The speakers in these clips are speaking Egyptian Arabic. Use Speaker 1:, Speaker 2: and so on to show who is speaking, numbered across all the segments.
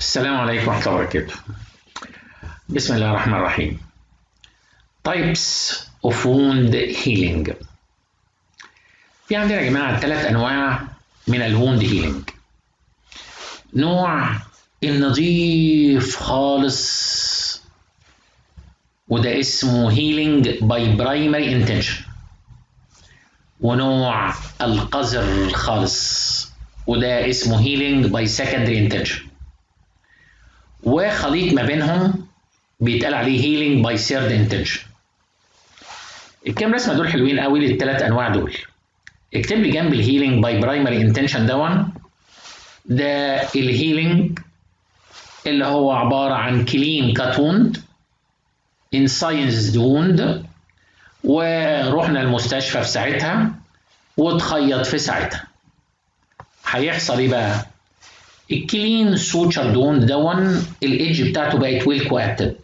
Speaker 1: السلام عليكم ورحمة الله وبركاته. بسم الله الرحمن الرحيم. Types of wound healing. في عندنا يا جماعة ثلاث أنواع من الووند هيلينج. نوع النظيف خالص وده اسمه هيلينج باي برايمري انتنشن. ونوع القذر الخالص وده اسمه هيلينج باي سكندري انتنشن. وخليط ما بينهم بيتقال عليه هيلينج باي سيرد انتنشن الكام رسمه دول حلوين قوي للثلاث انواع دول اكتب لي جنب الهيلينج باي برايمري انتنشن دون ده الهيلينج اللي هو عباره عن كلين كات ووند انساينزد ووند ورحنا المستشفى في ساعتها واتخيط في ساعتها هيحصل ايه بقى الكلين سوتشر دون دون الايدج بتاعته بقت ويل كواتد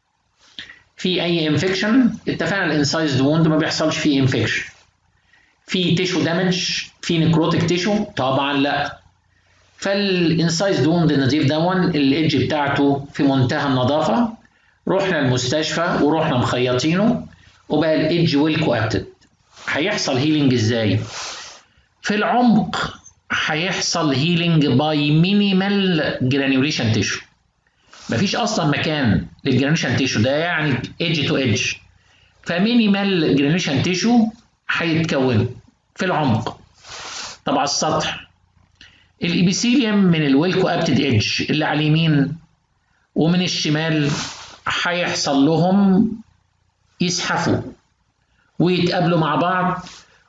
Speaker 1: في اي انفكشن اتفقنا الانسايزد ووند ما بيحصلش فيه انفكشن في تيشو دامج في نكروتيك تيشو طبعا لا فالانسايزد ووند النظيف دون الايدج بتاعته في منتهى النظافه رحنا المستشفى ورحنا مخيطينه وبقى الايدج ويل كواتد هيحصل هيلينج ازاي في العمق هيحصل هيلينج باي مينيمال جرانيوليشن تيشو مفيش اصلا مكان للجرانيوليشن تيشو ده يعني ايدج تو ايدج فمينيمال جرانيوليشن تيشو هيتكون في العمق طب على السطح الابيثيليوم من الويل كوابتد ايدج اللي على اليمين ومن الشمال هيحصل لهم يزحفوا ويتقابلوا مع بعض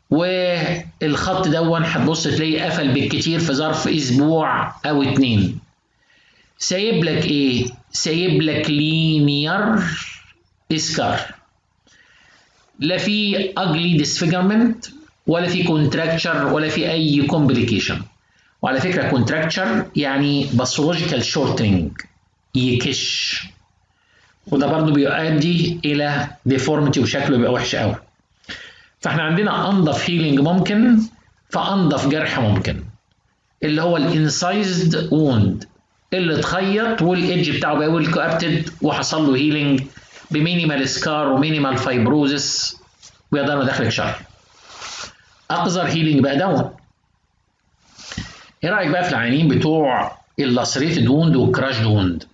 Speaker 1: والخط دون هتبص تلاقيه قفل بالكتير في ظرف اسبوع او اتنين سايب لك ايه سايب لك لينير اسكار لا في اجلي ديسفيجرمنت ولا في كونتراكتشر ولا في اي كومبليكيشن وعلى فكره كونتراكتشر يعني باثولوجيكال شورتنج يكش وده برضو بيؤدي الى ديفورميتي وشكله بيبقى وحش قوي فاحنا عندنا انضف هيلينج ممكن فانضف جرح ممكن اللي هو الانسايزد ووند اللي اتخيط والايدج بتاعه بقى ويل كوابتد وحصل له هيلينج بمينيمال سكار ومينيمال فايبروزس ويقدر ما دخلك شر اقذر هيلينج بقى دون ايه رايك بقى في العيانين بتوع اللاسريتد ووند والكراش ووند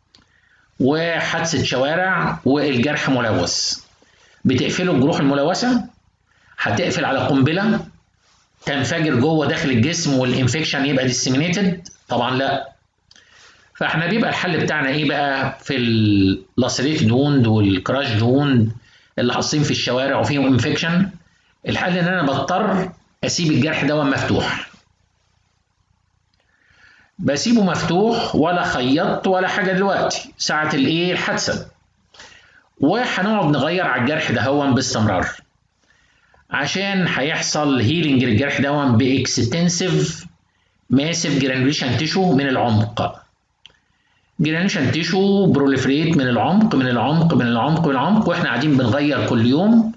Speaker 1: وحادثه شوارع والجرح ملوث بتقفلوا الجروح الملوثه هتقفل على قنبله تنفجر جوه داخل الجسم والانفكشن يبقى ديسيمينيتد طبعا لا فاحنا بيبقى الحل بتاعنا ايه بقى في اللاسريتد ووند والكراش ووند اللي حاصين في الشوارع وفيهم انفكشن الحل ان انا بضطر اسيب الجرح ده مفتوح بسيبه مفتوح ولا خيطت ولا حاجه دلوقتي ساعه الايه الحادثه وهنقعد نغير على الجرح ده هون باستمرار عشان هيحصل هيلينج للجرح ده باكستنسيف ماسيف جرانيوليشن تيشو من العمق جرانيوليشن تيشو بروليفريت من العمق من العمق من العمق من العمق واحنا قاعدين بنغير كل يوم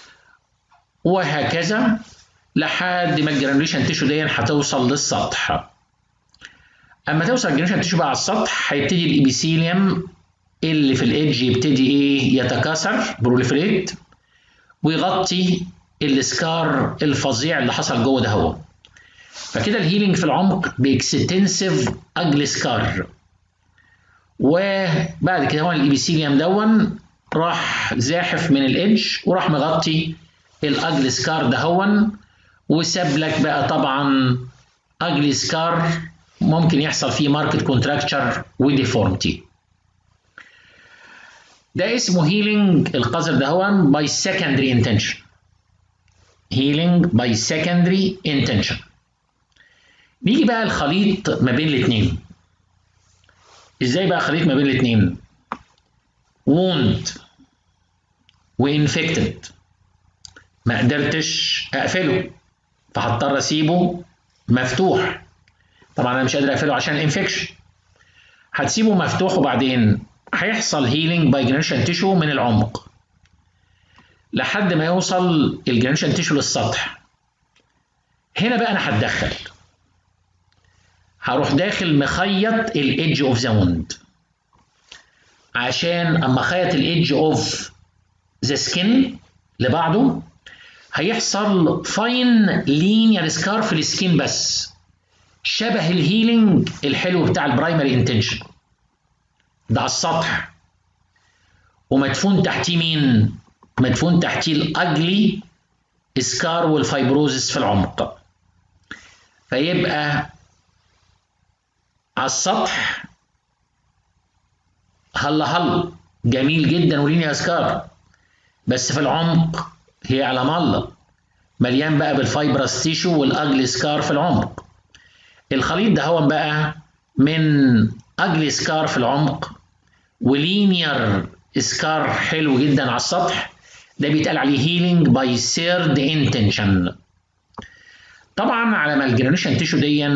Speaker 1: وهكذا لحد ما الجرانيوليشن تيشو دي هتوصل للسطح اما توصل الجرانيوليشن تيشو بقى على السطح هيبتدي الابيثيليوم اللي في الايدج يبتدي ايه يتكاثر بروليفريت ويغطي السكار الفظيع اللي حصل جوه ده هو فكده الهيلينج في العمق باكستنسيف اجل سكار وبعد كده هو الابيثيليوم دون راح زاحف من الايدج وراح مغطي الاجل سكار ده هون وساب لك بقى طبعا اجل سكار ممكن يحصل فيه ماركت كونتراكتشر وديفورمتي ده اسمه هيلينج القذر ده هو باي سكندري انتنشن هيلينج باي سكندري انتنشن نيجي بقى الخليط ما بين الاثنين ازاي بقى خليط ما بين الاثنين ووند وانفكتد ما قدرتش اقفله فهضطر اسيبه مفتوح طبعا انا مش قادر اقفله عشان الانفكشن هتسيبه مفتوح وبعدين هيحصل هيلينج باي جرانيشن تيشو من العمق لحد ما يوصل الجرانيشن تيشو للسطح هنا بقى انا هتدخل هروح داخل مخيط الايدج اوف ذا ووند عشان اما خيط الايدج اوف ذا سكين لبعضه هيحصل فاين لينير سكار في السكين بس شبه الهيلينج الحلو بتاع البرايمري انتنشن ده على السطح ومدفون تحتيه مين؟ مدفون تحتيه الاجلي سكار والفايبروزس في العمق فيبقى على السطح هلا هلا جميل جدا ولينيا سكار بس في العمق هي على مالة مليان بقى بالفايبرس تيشو والاجلي سكار في العمق الخليط ده هو بقى من اجلي سكار في العمق ولينير سكار حلو جدا على السطح ده بيتقال عليه هيلينج باي سيرد انتنشن طبعا على ما الجرانيشن تيشو دي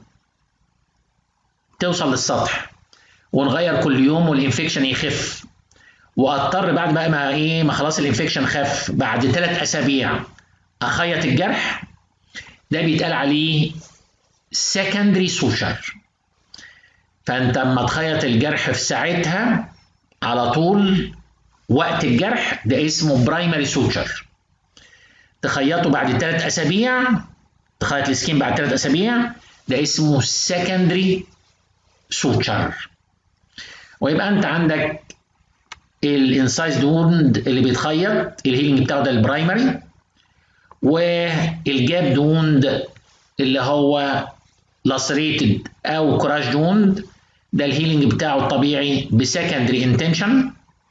Speaker 1: توصل للسطح ونغير كل يوم والانفكشن يخف واضطر بعد بقى ما ايه ما خلاص الانفكشن خف بعد ثلاث اسابيع اخيط الجرح ده بيتقال عليه secondary suture فانت اما تخيط الجرح في ساعتها على طول وقت الجرح ده اسمه برايمري سوتشر تخيطه بعد ثلاث اسابيع تخيط السكين بعد ثلاث اسابيع ده اسمه secondary suture ويبقى انت عندك الانسايز ووند اللي بيتخيط الهيلينج بتاعه ده البرايمري والجاب دوند اللي هو لاسريتد او كراش دوند ده الهيلينج بتاعه الطبيعي بسكندري انتنشن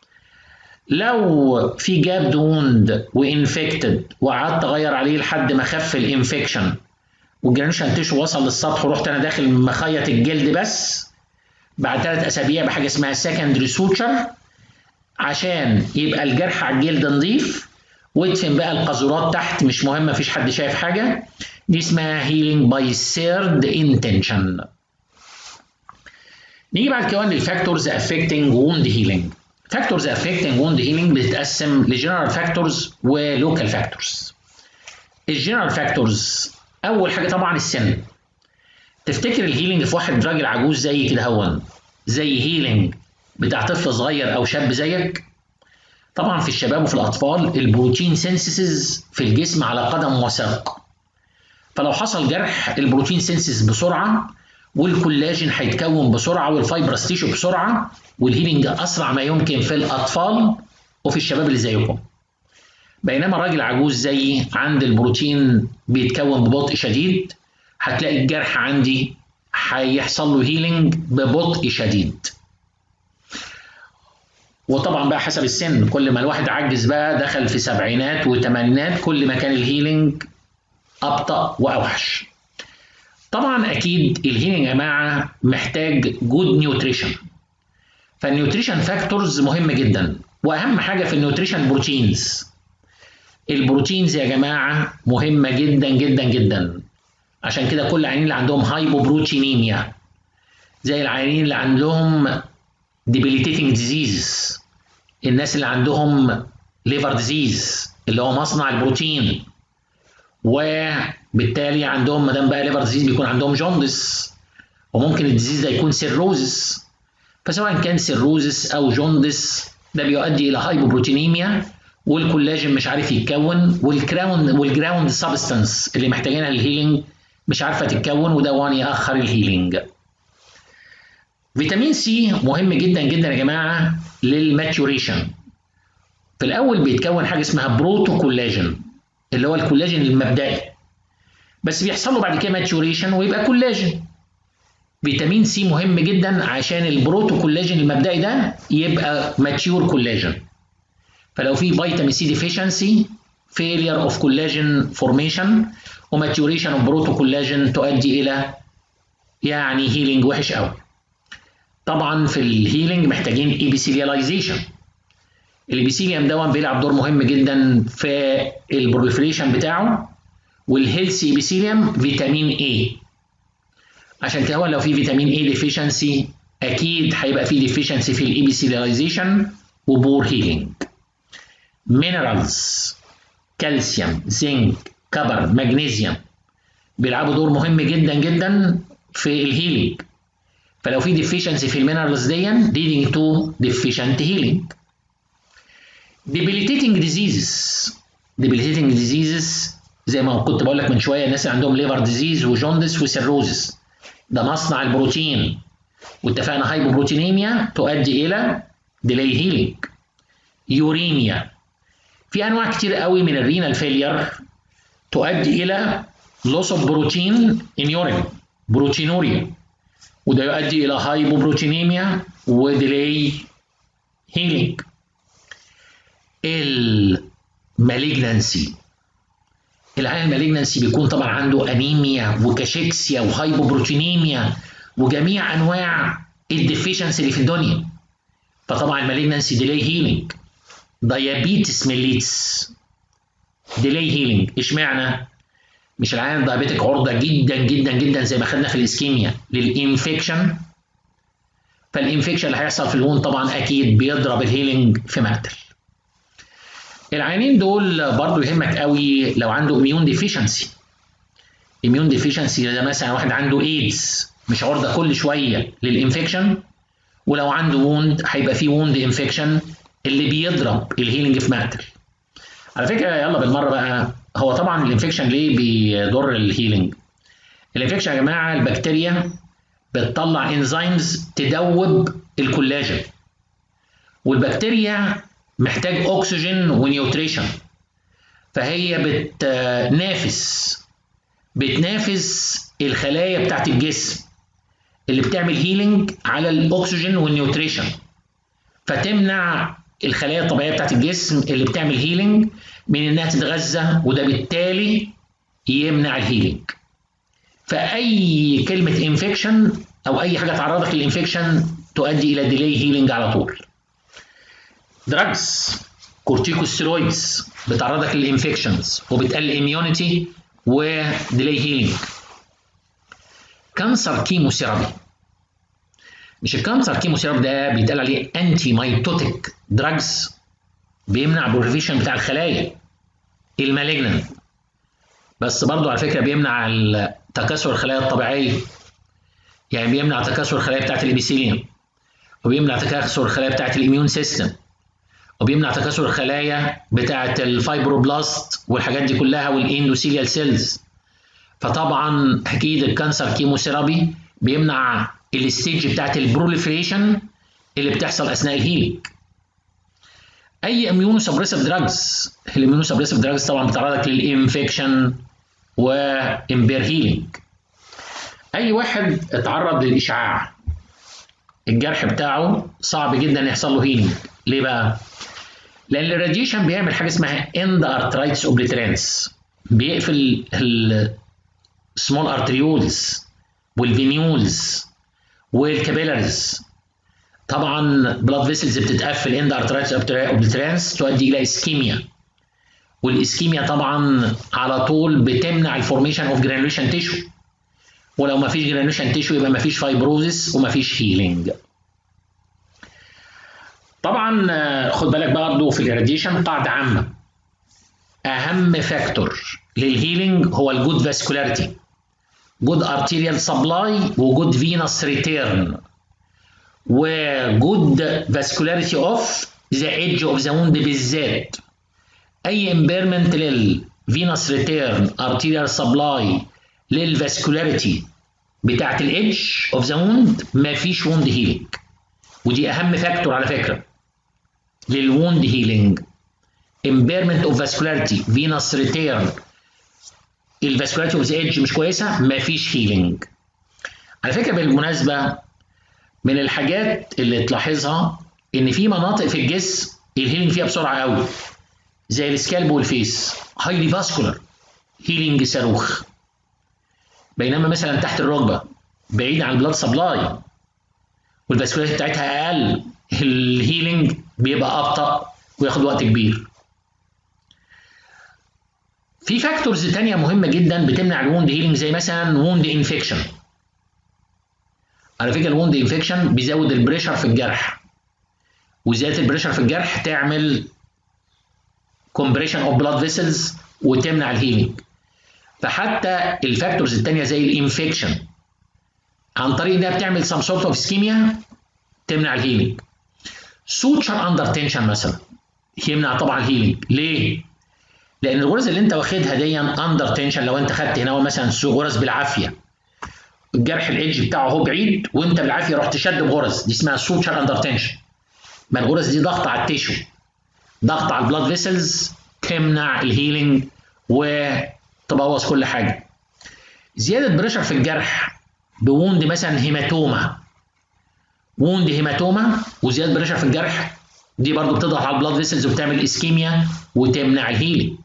Speaker 1: لو في جاب دوند وانفكتد وقعدت اغير عليه لحد ما خف الانفكشن والجرانيشن تيشو وصل للسطح ورحت انا داخل مخيط الجلد بس بعد ثلاث اسابيع بحاجه اسمها سكندري سوتشر عشان يبقى الجرح على الجلد نظيف وادفن بقى القاذورات تحت مش مهم مفيش حد شايف حاجه دي اسمها هيلينج باي سيرد انتنشن نيجي بعد كده للفاكتورز افكتنج ووند هيلينج فاكتورز افكتنج ووند هيلينج بتتقسم لجنرال فاكتورز ولوكال فاكتورز الجنرال فاكتورز اول حاجه طبعا السن تفتكر الهيلينج في واحد راجل عجوز زي كده هون زي هيلينج بتاع طفل صغير او شاب زيك طبعا في الشباب وفي الاطفال البروتين سينسيسز في الجسم على قدم وساق فلو حصل جرح البروتين سينسيس بسرعه والكولاجين هيتكون بسرعه والفايبرس تيشو بسرعه والهيلينج اسرع ما يمكن في الاطفال وفي الشباب اللي زيكم بينما الراجل عجوز زيي عند البروتين بيتكون ببطء شديد هتلاقي الجرح عندي هيحصل له هيلينج ببطء شديد وطبعا بقى حسب السن كل ما الواحد عجز بقى دخل في سبعينات وثمانينات كل ما كان الهيلينج ابطا واوحش طبعا اكيد الهيلينج يا جماعه محتاج جود نيوتريشن فالنيوتريشن فاكتورز مهم جدا واهم حاجه في النيوتريشن بروتينز البروتينز يا جماعه مهمه جدا جدا جدا عشان كده كل العيانين اللي عندهم هايبوبروتينيميا زي العيانين اللي عندهم debilitating disease الناس اللي عندهم ليفر ديزيز اللي هو مصنع البروتين وبالتالي عندهم ما دام بقى ليفر ديزيز بيكون عندهم جوندس وممكن الديزيز ده يكون سيروزس فسواء كان سيروزس او جوندس ده بيؤدي الى هايبوبروتينيميا والكولاجين مش عارف يتكون والجراوند والجراوند سبستانس اللي محتاجينها للهيلينج مش عارفه تتكون وده وان ياخر الهيلينج فيتامين سي مهم جدا جدا يا جماعه للماتيوريشن في الاول بيتكون حاجه اسمها بروتوكولاجين اللي هو الكولاجين المبدئي بس بيحصل له بعد كده ماتيوريشن ويبقى كولاجين فيتامين سي مهم جدا عشان البروتوكولاجين المبدئي ده يبقى ماتيور كولاجين فلو في فيتامين سي ديفيشنسي فيلير اوف كولاجين فورميشن وماتيوريشن اوف بروتوكولاجين تؤدي الى يعني هيلينج وحش قوي طبعا في الهيلينج محتاجين ايبيثيلياليزيشن الابيثيليوم ده بيلعب دور مهم جدا في البروليفريشن بتاعه والهيلثي ابيثيليوم فيتامين اي عشان كده لو في فيتامين اي ديفيشنسي اكيد هيبقى في ديفيشنسي في الايبيثيلياليزيشن وبور هيلينج مينرالز كالسيوم زنك كبر مغنيسيوم بيلعبوا دور مهم جدا جدا في الهيلينج فلو في ديفيشنسي في المينرالز دي leading to deficient healing debilitating diseases debilitating diseases زي ما كنت بقول لك من شويه الناس اللي عندهم ليفر ديزيز وجوندس وسيروزس ده مصنع البروتين واتفقنا هايبوبروتينيميا تؤدي الى ديلي هيلينج يوريميا في انواع كتير قوي من الرينال فيلير تؤدي الى loss of protein in urine بروتينوريا وده يؤدي الى هايبوبروتينيميا وديلي هيلينج المالجنسي العيان المالجنسي بيكون طبعا عنده انيميا وكاشيكسيا وهايبوبروتينيميا وجميع انواع الديفيشنسي اللي في الدنيا فطبعا المالجنسي ديلي هيلينج دايابيتس ميليتس ديلي هيلينج اشمعنى مش العيان الدايابيتك عرضه جدا جدا جدا زي ما خدنا في الاسكيميا للانفكشن فالانفكشن اللي هيحصل في الون طبعا اكيد بيضرب الهيلينج في مقتل العيانين دول برضو يهمك قوي لو عنده اميون ديفيشنسي اميون ديفيشنسي ده مثلا واحد عنده ايدز مش عرضه كل شويه للانفكشن ولو عنده ووند هيبقى فيه ووند انفكشن اللي بيضرب الهيلينج في مقتل على فكره يلا بالمره بقى هو طبعا الانفكشن ليه بيضر الهيلينج الانفكشن يا جماعه البكتيريا بتطلع انزيمز تدوب الكولاجين والبكتيريا محتاج اكسجين ونيوتريشن فهي بتنافس بتنافس الخلايا بتاعت الجسم اللي بتعمل هيلينج على الاكسجين والنيوتريشن فتمنع الخلايا الطبيعيه بتاعت الجسم اللي بتعمل هيلينج من انها تتغذى وده بالتالي يمنع الهيلينج فاي كلمه انفكشن او اي حاجه تعرضك للانفكشن تؤدي الى ديلي هيلينج على طول دراجز كورتيكوستيرويدز بتعرضك للانفكشنز وبتقلل اميونيتي وديلي هيلينج كانسر كيموثيرابي مش الكانسر كيموثيرابي ده بيتقال عليه انتي مايتوتيك دراجز بيمنع بروفيشن بتاع الخلايا المالجننت بس برضه على فكره بيمنع تكاثر الخلايا الطبيعيه يعني بيمنع تكاثر الخلايا بتاعت الابيثيليوم وبيمنع تكاثر الخلايا بتاعت الاميون سيستم وبيمنع تكاثر الخلايا بتاعه الفايبروبلاست والحاجات دي كلها والاندوثيليال سيلز فطبعا اكيد الكانسر كيموثيرابي بيمنع الستيج بتاعه البروليفريشن اللي بتحصل اثناء الهيلينج اي اميونو سبريسيف دراجز الاميونو سبريسيف دراجز طبعا بتعرضك للانفكشن وامبير هيلينج اي واحد اتعرض للاشعاع الجرح بتاعه صعب جدا يحصل له هيلينج ليه بقى لان الراديشن بيعمل حاجه اسمها اند ارترايتس اوبليترانس بيقفل السمول ارتريولز والفينيولز والكابيلاريز طبعا بلاد فيسلز بتتقفل اند ارترايتس اوبليترانس تؤدي الى اسكيميا والاسكيميا طبعا على طول بتمنع الفورميشن اوف جرانيوليشن تيشو ولو ما فيش جرانيوليشن تيشو يبقى ما فيش فايبروزس وما فيش هيلينج طبعا خد بالك برضه في الراديشن قاعده عامه اهم فاكتور للهيلينج هو الجود فاسكولاريتي جود ارتيريال سبلاي وجود فينس ريتيرن وجود فاسكولاريتي اوف ذا ايدج اوف ذا ووند بالذات اي امبيرمنت للفينس ريتيرن ارتيريال سبلاي للفاسكولاريتي بتاعت الايدج اوف ذا ووند مفيش ووند هيلينج ودي اهم فاكتور على فكره للووند هيلينج impairment of vascularity venous return الفاسكولاريتي اوف ذا ايدج مش كويسه مفيش هيلينج على فكره بالمناسبه من الحاجات اللي تلاحظها ان في مناطق في الجسم الهيلينج فيها بسرعه قوي زي السكالب والفيس هايلي فاسكولار هيلينج صاروخ بينما مثلا تحت الركبه بعيد عن البلاد سبلاي والفاسكولاريتي بتاعتها اقل الهيلينج بيبقى ابطا وياخد وقت كبير في فاكتورز تانية مهمة جدا بتمنع الووند هيلينج زي مثلا ووند انفكشن على فكرة الووند انفكشن بيزود البريشر في الجرح وزيادة البريشر في الجرح تعمل كومبريشن اوف بلاد فيسلز وتمنع الهيلينج فحتى الفاكتورز التانية زي الانفكشن عن طريق انها بتعمل سم سورت اوف اسكيميا تمنع الهيلينج سوتشر اندر تنشن مثلا يمنع طبعا الهيلينج ليه؟ لان الغرز اللي انت واخدها دي اندر تنشن لو انت خدت هنا مثلا غرز بالعافيه الجرح الايدج بتاعه هو بعيد وانت بالعافيه رحت شد بغرز دي اسمها سوتشر اندر تنشن ما الغرز دي ضغط على التيشو ضغط على البلاد فيسلز تمنع الهيلينج وتبوظ كل حاجه زياده بريشر في الجرح بوند مثلا هيماتوما ووند هيماتوما وزياده بريشر في الجرح دي برضو بتضغط على البلاد فيسلز وبتعمل اسكيميا وتمنع الهيلينج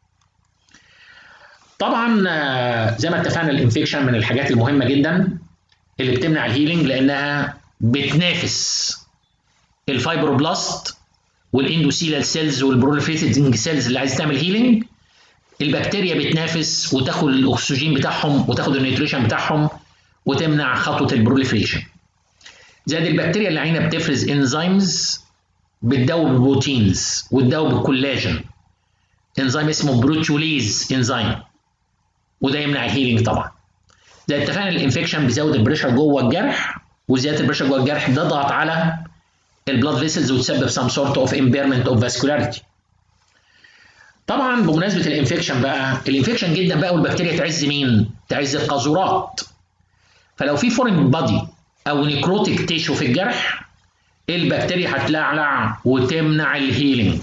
Speaker 1: طبعا زي ما اتفقنا الانفكشن من الحاجات المهمه جدا اللي بتمنع الهيلينج لانها بتنافس الفايبروبلاست والاندوثيلال سيلز والبروليفريتنج سيلز اللي عايز تعمل هيلينج البكتيريا بتنافس وتاخد الاكسجين بتاعهم وتاخد النيوتريشن بتاعهم وتمنع خطوه البروليفريشن زائد البكتيريا اللي عينها بتفرز انزيمز بتدوب البروتينز وتدوب الكولاجين انزيم اسمه بروتيوليز انزيم وده يمنع الهيلينج طبعا زي اتفقنا الانفكشن بيزود البريشر جوه الجرح وزياده البريشر جوه الجرح ده ضغط على البلاد فيسلز وتسبب some sort of impairment of vascularity طبعا بمناسبه الانفكشن بقى الانفكشن جدا بقى والبكتيريا تعز مين تعز القاذورات فلو في فورين بادي او نيكروتيك تيشو في الجرح البكتيريا هتلعلع وتمنع الهيلينج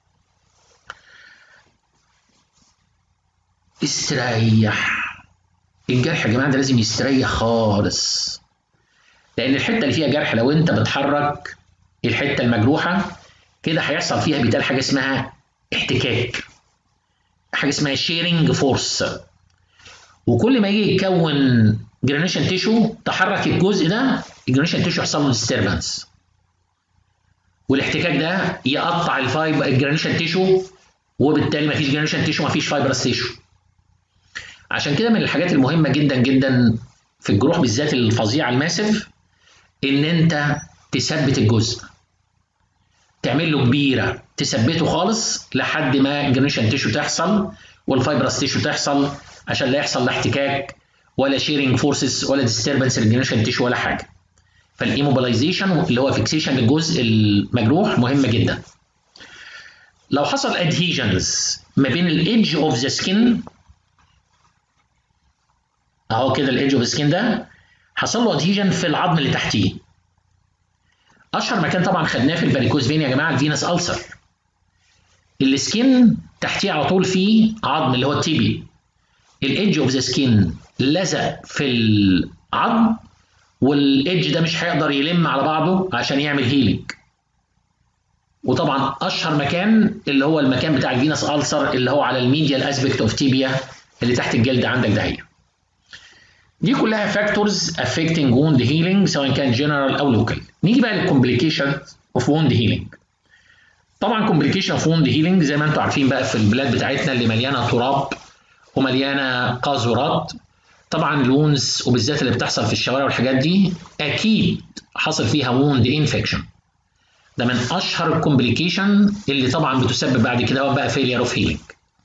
Speaker 1: استريح الجرح يا جماعه ده لازم يستريح خالص لان الحته اللي فيها جرح لو انت بتحرك الحته المجروحه كده هيحصل فيها بيتقال حاجه اسمها احتكاك حاجه اسمها شيرنج فورس وكل ما يجي يكون جرانيشن تيشو تحرك الجزء ده الجرانيشن تيشو يحصل له ديستربنس والاحتكاك ده يقطع الفايبر الجرانيشن تيشو وبالتالي مفيش جرانيشن تيشو مفيش فايبرس تيشو عشان كده من الحاجات المهمه جدا جدا في الجروح بالذات الفظيعه الماسف ان انت تثبت الجزء تعمل له كبيره تثبته خالص لحد ما الجرانيشن تيشو تحصل والفايبرس تيشو تحصل عشان لا يحصل لا احتكاك ولا شيرنج فورسز ولا ديستربنس للجرانيشن تيشو ولا حاجه فالايموبلايزيشن اللي هو فيكسيشن للجزء المجروح مهمه جدا لو حصل ادهيجنز ما بين الايدج اوف ذا سكين اهو كده الايدج اوف سكين ده حصل له ادهيجن في العظم اللي تحتيه اشهر مكان طبعا خدناه في الفاريكوز فين يا جماعه الفينس السر السكين تحتيه على طول فيه عظم اللي هو التيبي الايدج اوف ذا سكين لزق في العظم والايدج ده مش هيقدر يلم على بعضه عشان يعمل هيلينج وطبعا اشهر مكان اللي هو المكان بتاع الفينس السر اللي هو على الميديال اسبكت اوف تيبيا اللي تحت الجلد عندك ده هي دي كلها فاكتورز افكتنج ووند هيلينج سواء كان جنرال او لوكال نيجي بقى للكومبليكيشن اوف ووند هيلينج طبعا كومبليكيشن اوف ووند هيلينج زي ما انتم عارفين بقى في البلاد بتاعتنا اللي مليانه تراب ومليانه قاذورات طبعا الوونز وبالذات اللي بتحصل في الشوارع والحاجات دي اكيد حصل فيها ووند انفكشن ده من اشهر الكومبليكيشن اللي طبعا بتسبب بعد كده بقى فيلير اوف هيلينج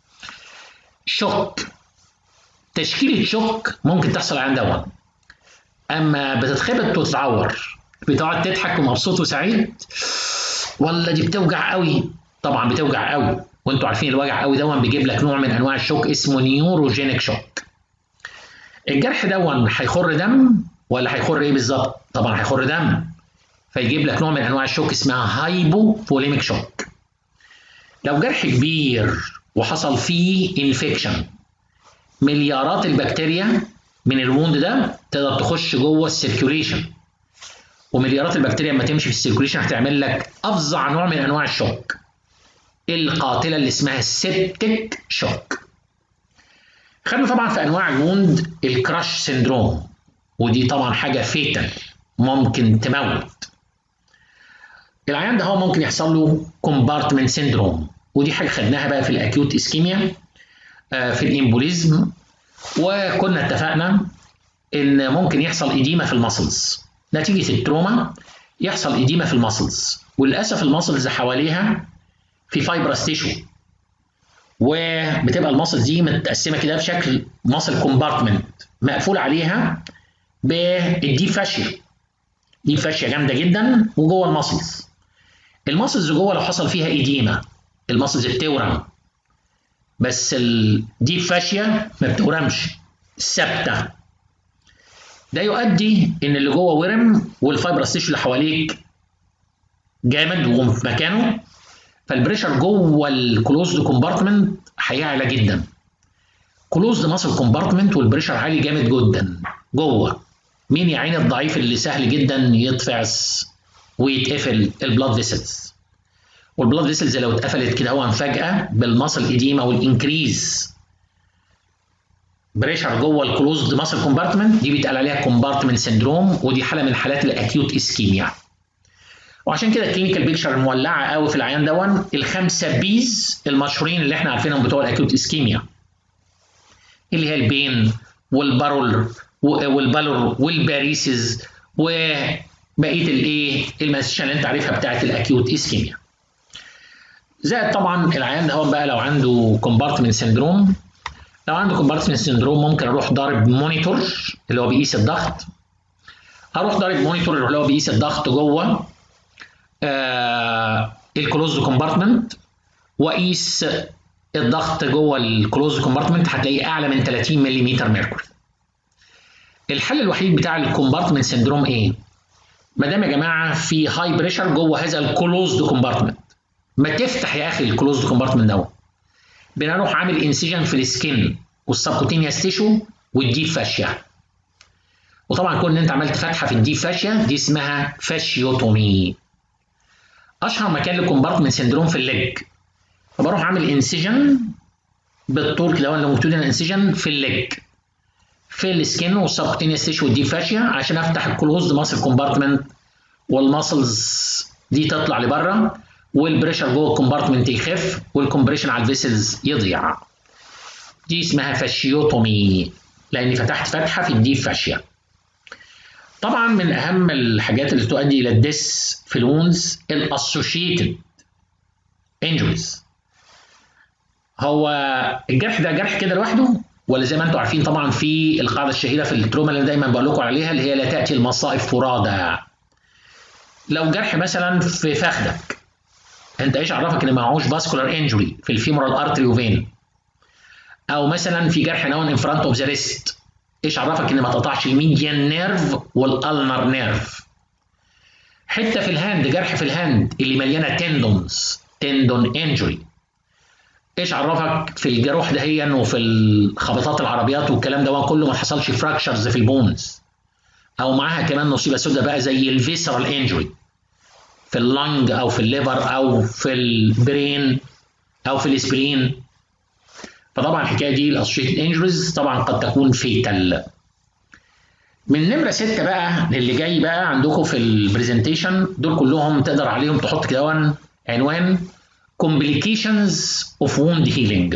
Speaker 1: شوك تشكيلة شوك ممكن تحصل عند دواء اما بتتخبط وتتعور بتقعد تضحك ومبسوط وسعيد ولا دي بتوجع قوي طبعا بتوجع قوي وانتوا عارفين الوجع قوي دون بيجيب لك نوع من انواع الشوك اسمه نيوروجينيك شوك الجرح دون هيخر دم ولا هيخر ايه بالظبط طبعا هيخر دم فيجيب لك نوع من انواع الشوك اسمها هايبو فوليميك شوك لو جرح كبير وحصل فيه انفكشن مليارات البكتيريا من الووند ده تقدر تخش جوه السيركيوليشن ومليارات البكتيريا لما تمشي في السيركيوليشن هتعمل لك افظع نوع من انواع الشوك القاتله اللي اسمها السيبتيك شوك خدنا طبعا في انواع الووند الكراش سيندروم ودي طبعا حاجه فيتال ممكن تموت العيان ده هو ممكن يحصل له كومبارتمنت سيندروم ودي حاجه خدناها بقى في الاكيوت اسكيميا في الامبوليزم وكنا اتفقنا ان ممكن يحصل اديمه في المسلز نتيجه التروما يحصل اديمه في المسلز وللاسف المسلز حواليها في فايبرس تيشو وبتبقى المسلز دي متقسمه كده بشكل مسل كومبارتمنت مقفول عليها بالديب فاشيا دي فاشيا جامده جدا وجوه الماسلز الماسلز جوه لو حصل فيها ايديما الماسلز بتورم بس الديب فاشيا ما بتورمش ثابته ده يؤدي ان اللي جوه ورم والفايبرس تيشو اللي حواليك جامد وفي مكانه فالبريشر جوه الكلوزد كومبارتمنت هيعلى جدا كلوزد ماسل كومبارتمنت والبريشر عالي جامد جدا جوه مين يا عيني الضعيف اللي سهل جدا يتفعس ويتقفل البلاد فيسلز والبلاد فيسلز لو اتقفلت كده هو فجاه بالماسل ايديما والانكريز بريشر جوه الكلوزد ماسل كومبارتمنت دي بيتقال عليها كومبارتمنت سندروم ودي حاله من حالات الاكيوت اسكيميا وعشان كده الكلينيكال بيكشر المولعه قوي في العيان دون الخمسه بيز المشهورين اللي احنا عارفينهم بتوع الاكيوت اسكيميا اللي هي البين والبارول والبالور والباريسز وبقيه الايه المانيفستيشن اللي انت عارفها بتاعت الاكيوت اسكيميا زائد طبعا العيان ده هو بقى لو عنده كومبارتمنت سندروم لو عنده كومبارتمنت سندروم ممكن اروح ضارب مونيتور اللي هو بيقيس الضغط اروح ضارب مونيتور اللي هو بيقيس الضغط جوه آه الكلوز كومبارتمنت واقيس الضغط جوه الكلوز كومبارتمنت هتلاقيه اعلى من 30 ملم ميركوري الحل الوحيد بتاع الكومبارتمنت سندروم ايه ما دام يا جماعه في هاي بريشر جوه هذا الكلوزد كومبارتمنت ما تفتح يا اخي الكلوزد كومبارتمنت دوت بنروح عامل انسجن في السكن والسبكوتينيوس تيشو والديب فاشيا وطبعا كون ان انت عملت فتحه في الديب فاشيا دي اسمها فاشيوتومي اشهر مكان للكومبارتمنت سندروم في الليج فبروح اعمل انسجن بالطول كده ولا مكتوب انسجن في الليج في السكن والسبكوتينيوس تيشو والديب فاشيا عشان افتح الكلوزد ماسل كومبارتمنت والماسلز دي تطلع لبره والبريشر جوه الكومبارتمنت يخف والكمبريشن على الفيسلز يضيع دي اسمها فاشيوتومي لاني فتحت فتحه في الديب فاشيا طبعا من اهم الحاجات اللي تؤدي الى الديس في الونز الاسوشيتد انجريز هو الجرح ده جرح كده لوحده ولا زي ما انتم عارفين طبعا في القاعده الشهيره في التروما اللي دايما بقول لكم عليها اللي هي لا تاتي المصائب فرادى لو جرح مثلا في فخدك انت ايش عرفك ان معهوش فاسكولار انجري في الفيمورال ارتري وفين او مثلا في جرح نون ان فرونت اوف ذا ريست ايش عرفك ان ما تقطعش الميديان نيرف والالنر نيرف حته في الهاند جرح في الهاند اللي مليانه تندونز تندون انجري ايش عرفك في الجروح دهيا وفي الخبطات العربيات والكلام ده كله ما حصلش فراكشرز في البونز او معاها كمان مصيبه سوداء بقى زي الفيسرال انجري في اللنج او في الليفر او في البرين او في الاسبرين فطبعا الحكايه دي الاسوشيتد انجريز طبعا قد تكون فيتال من نمره ستة بقى اللي جاي بقى عندكم في البرزنتيشن دول كلهم تقدر عليهم تحط كده عنوان complications of wound healing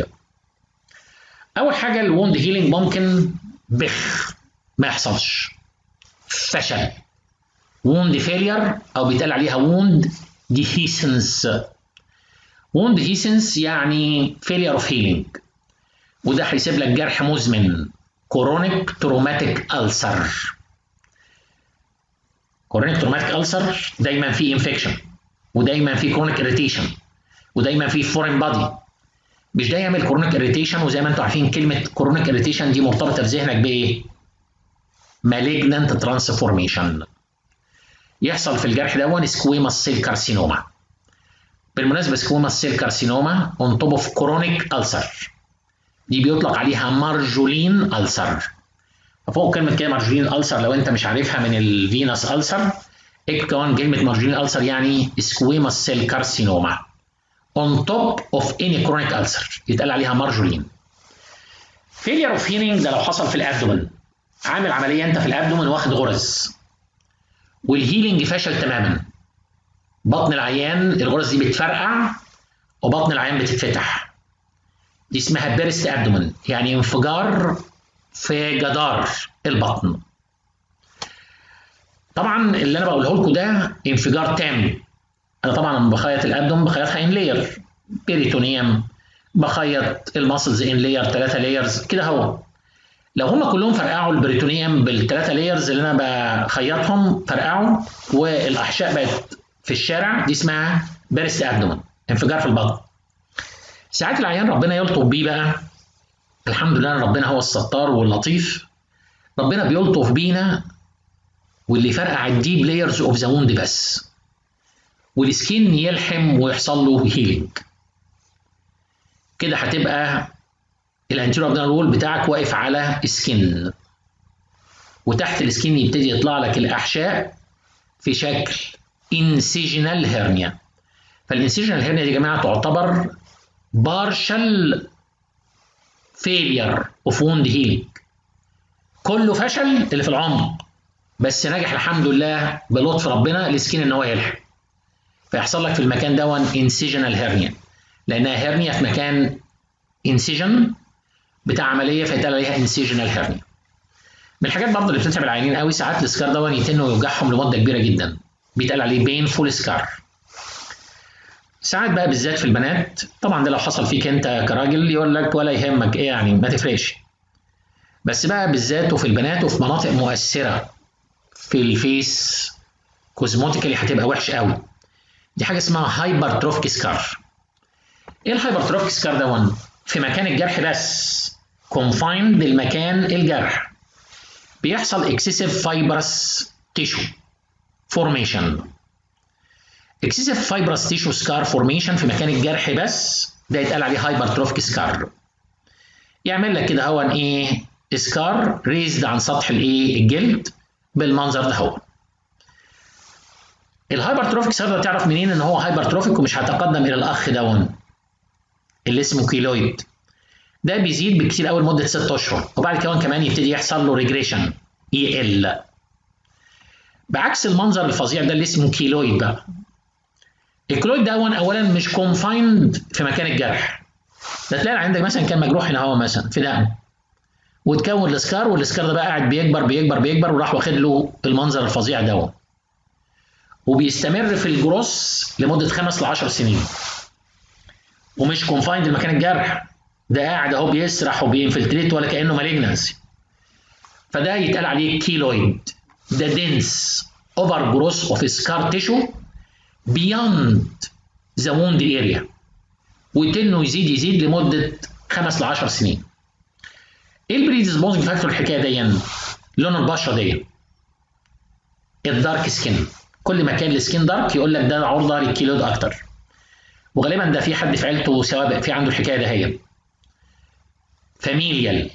Speaker 1: اول حاجه الووند هيلينج ممكن بخ ما يحصلش فشل wound failure او بيتقال عليها wound dehiscence wound dehiscence يعني failure of healing وده هيسيب لك جرح مزمن كورونيك تروماتيك ألسر كورونيك تروماتيك ألسر دايما فيه انفكشن ودايما فيه كرونيك اريتيشن ودايما فيه فورين بادي مش ده يعمل كرونيك اريتيشن وزي ما انتم عارفين كلمه كرونيك اريتيشن دي مرتبطه في ذهنك بايه؟ مالجنانت ترانسفورميشن يحصل في الجرح ده سكويماس سيل كارسينوما بالمناسبه سكويماس سيل كارسينوما اون توب اوف كرونيك ألسر دي بيطلق عليها مارجولين ألسر فوق كلمة كده مارجولين ألسر لو أنت مش عارفها من الفينس ألسر اكتب كمان كلمة مارجولين ألسر يعني سكويماس سيل كارسينوما on top of any chronic ulcer يتقال عليها مارجولين failure of healing ده لو حصل في الابدومن عامل عملية أنت في الابدومن واخد غرز والهيلينج فشل تماما بطن العيان الغرز دي بتفرقع وبطن العيان بتتفتح دي اسمها بيرست ابدومن يعني انفجار في جدار البطن طبعا اللي انا بقوله لكم ده انفجار تام انا طبعا بخيط الابدوم بخيطها ان لاير بيريتونيوم بخيط الماسلز ان لاير ثلاثه لايرز كده هو لو هم كلهم فرقعوا البريتونيوم بالثلاثه لايرز اللي انا بخيطهم فرقعوا والاحشاء بقت في الشارع دي اسمها بيرست ابدومن انفجار في البطن ساعات العيان ربنا يلطف بيه بقى الحمد لله ربنا هو الستار واللطيف ربنا بيلطف بينا واللي فرقع الديب لايرز اوف ذا ووند بس والسكين يلحم ويحصل له هيلينج كده هتبقى الانتيرو ابدال وول بتاعك واقف على سكين وتحت السكين يبتدي يطلع لك الاحشاء في شكل انسيجنال هيرنيا فالانسيجنال هيرنيا دي يا جماعه تعتبر بارشل فيلير اوف ووند هيلينج كله فشل اللي في العمق بس نجح الحمد لله بلطف ربنا السكين ان هو يلحق فيحصل لك في المكان دون انسيجنال هيرنيا لانها هيرنيا في مكان انسيجن بتاع عمليه فيتقال عليها انسيجنال هيرنيا من الحاجات برضه اللي بتتعب العيانين قوي ساعات السكار دون يتنوا ويوجعهم لمده كبيره جدا بيتقال عليه بينفول سكار ساعات بقى بالذات في البنات طبعا ده لو حصل فيك انت كراجل يقول لك ولا يهمك ايه يعني ما تفرقش بس بقى بالذات وفي البنات وفي مناطق مؤثره في الفيس كوزموتيكالي هتبقى وحش قوي دي حاجه اسمها هايبر تروفيك سكار ايه الهايبر تروفيك سكار ده في مكان الجرح بس كونفايند للمكان الجرح بيحصل اكسسيف فايبرس تيشو فورميشن اكسسيف فايبرس تيشو سكار فورميشن في مكان الجرح بس ده يتقال عليه هايبر تروفيك سكار يعمل لك كده هو ايه سكار ريزد عن سطح الايه الجلد بالمنظر ده هو الهايبر تروفيك سكار ده تعرف منين ان هو هايبر تروفيك ومش هتقدم الى الاخ دون اللي اسمه كيلويد ده بيزيد بكتير قوي لمده 6 اشهر وبعد كده كمان يبتدي يحصل له ريجريشن يقل بعكس المنظر الفظيع ده اللي اسمه كيلويد بقى الكيلويد ده اولا مش كونفايند في مكان الجرح ده تلاقي عندك مثلا كان مجروح هنا هو مثلا في دقن وتكون السكار والسكار ده بقى قاعد بيكبر بيكبر بيكبر وراح واخد له المنظر الفظيع ده وبيستمر في الجروس لمده خمس ل 10 سنين ومش كونفايند لمكان الجرح ده قاعد اهو بيسرح وبينفلتريت ولا كانه مالجنسي فده يتقال عليه كيلويد ده دنس اوفر جروس اوف سكار تيشو بياند ذا ووند اريا ويتنه يزيد يزيد لمده خمس ل 10 سنين ايه البريديسبوزنج فاكتور الحكايه دي لون البشره دي الدارك سكين كل ما كان السكين دارك يقول لك ده عرضه للكيلود اكتر وغالبا ده في حد في عيلته سوابق في عنده الحكايه ده هي فاميليال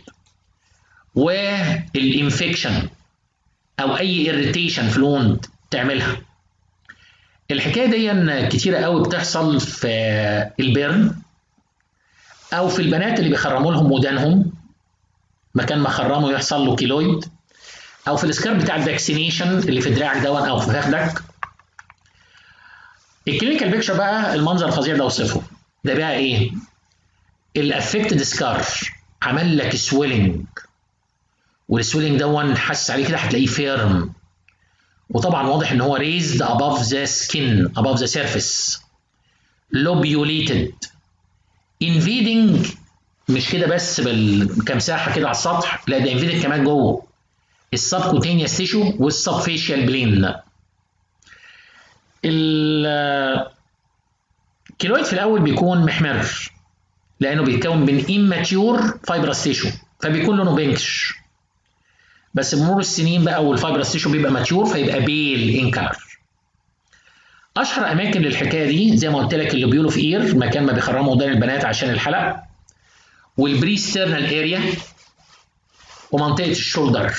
Speaker 1: والانفكشن او اي اريتيشن في الوند تعملها الحكايه دي كتيره قوي بتحصل في البرن او في البنات اللي بيخرموا لهم ودانهم مكان ما خرموا يحصل له كيلويد او في السكار بتاع الفاكسينيشن اللي في دراعك دون او في فخدك الكلينيكال بيكشر بقى المنظر الفظيع ده اوصفه ده بقى ايه الافكتد سكار عمل لك سويلنج والسويلنج دون حاسس عليه كده هتلاقيه فيرم وطبعا واضح ان هو raised above the skin above the surface lobulated invading مش كده بس كمساحه كده على السطح لا ده invading كمان جوه السبكوتينيوس تيشو والسبفيشال بلين الكيلويد في الاول بيكون محمر لانه بيتكون من immature fibrous tissue فبيكون لونه بينكش بس بمرور السنين بقى والفايبرس تيشو بيبقى ماتيور فيبقى بيل ان كلر اشهر اماكن للحكايه دي زي ما قلت لك اللي بيقولوا في اير مكان ما بيخرموا ودان البنات عشان الحلق والبريسترنال اريا ومنطقه الشولدر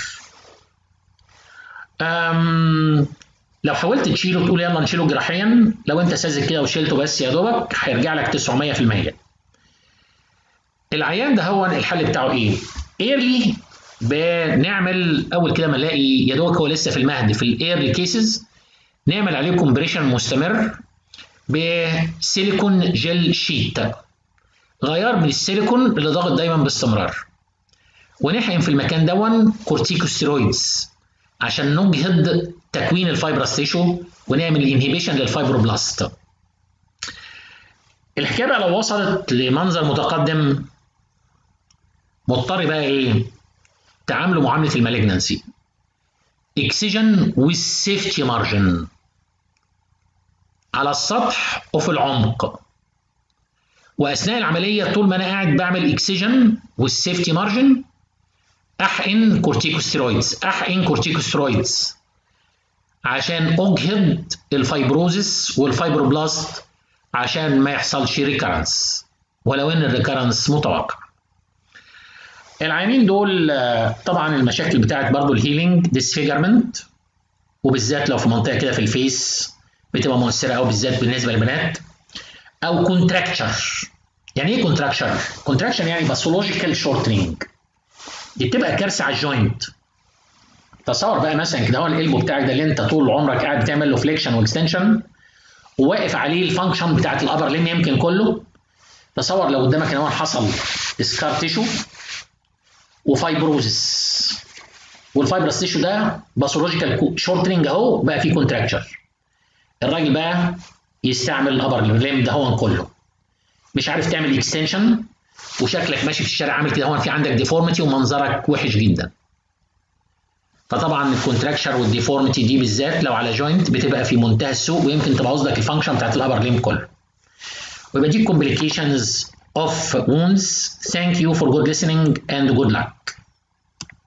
Speaker 1: أم لو حاولت تشيله تقول يلا نشيله جراحيا لو انت ساذج كده وشيلته بس يا دوبك هيرجع لك 900% العيان ده هو الحل بتاعه ايه؟ ايرلي بنعمل اول كده ما نلاقي يا دوبك هو لسه في المهد في الايرلي كيسز نعمل عليه كومبريشن مستمر بسيليكون جل شيت غيار من السيليكون اللي ضاغط دايما باستمرار ونحقن في المكان دون كورتيكوستيرويدز عشان نجهض تكوين الفايبرس تيشو ونعمل انهيبيشن للفايبروبلاست الحكايه بقى لو وصلت لمنظر متقدم مضطر بقى ايه تعاملوا معامله المالجنسي اكسجن والسيفتي مارجن على السطح وفي العمق واثناء العمليه طول ما انا قاعد بعمل اكسجن والسيفتي مارجن احقن كورتيكوستيرويدز احقن كورتيكوستيرويدز عشان اجهض الفايبروزس والفايبروبلاست عشان ما يحصلش ريكارنس ولو ان الريكارنس متوقع العينين دول طبعا المشاكل بتاعت برضو الهيلينج ديسفيجرمنت وبالذات لو في منطقه كده في الفيس بتبقى مؤثره قوي بالذات بالنسبه للبنات او كونتراكتشر يعني ايه كونتراكشر؟ كونتراكشن يعني باثولوجيكال شورتنينج دي بتبقى كارثه على الجوينت تصور بقى مثلا كده هو القلب بتاعك ده اللي انت طول عمرك قاعد بتعمل له فليكشن واكستنشن وواقف عليه الفانكشن بتاعت الابر لين يمكن كله تصور لو قدامك ان هو حصل سكار تيشو وفايبروزس والفايبرس تيشو ده باثولوجيكال شورتنينج اهو بقى فيه كونتراكشر الراجل بقى يستعمل الابر ليم ده هو كله مش عارف تعمل اكستنشن وشكلك ماشي في الشارع عامل كده هو في عندك ديفورميتي ومنظرك وحش جدا فطبعا الكونتراكشر والديفورميتي دي بالذات لو على جوينت بتبقى في منتهى السوء ويمكن تبقى قصدك الفانكشن بتاعت الابر ليم كله ويبقى دي complications of wounds thank you for good listening and good luck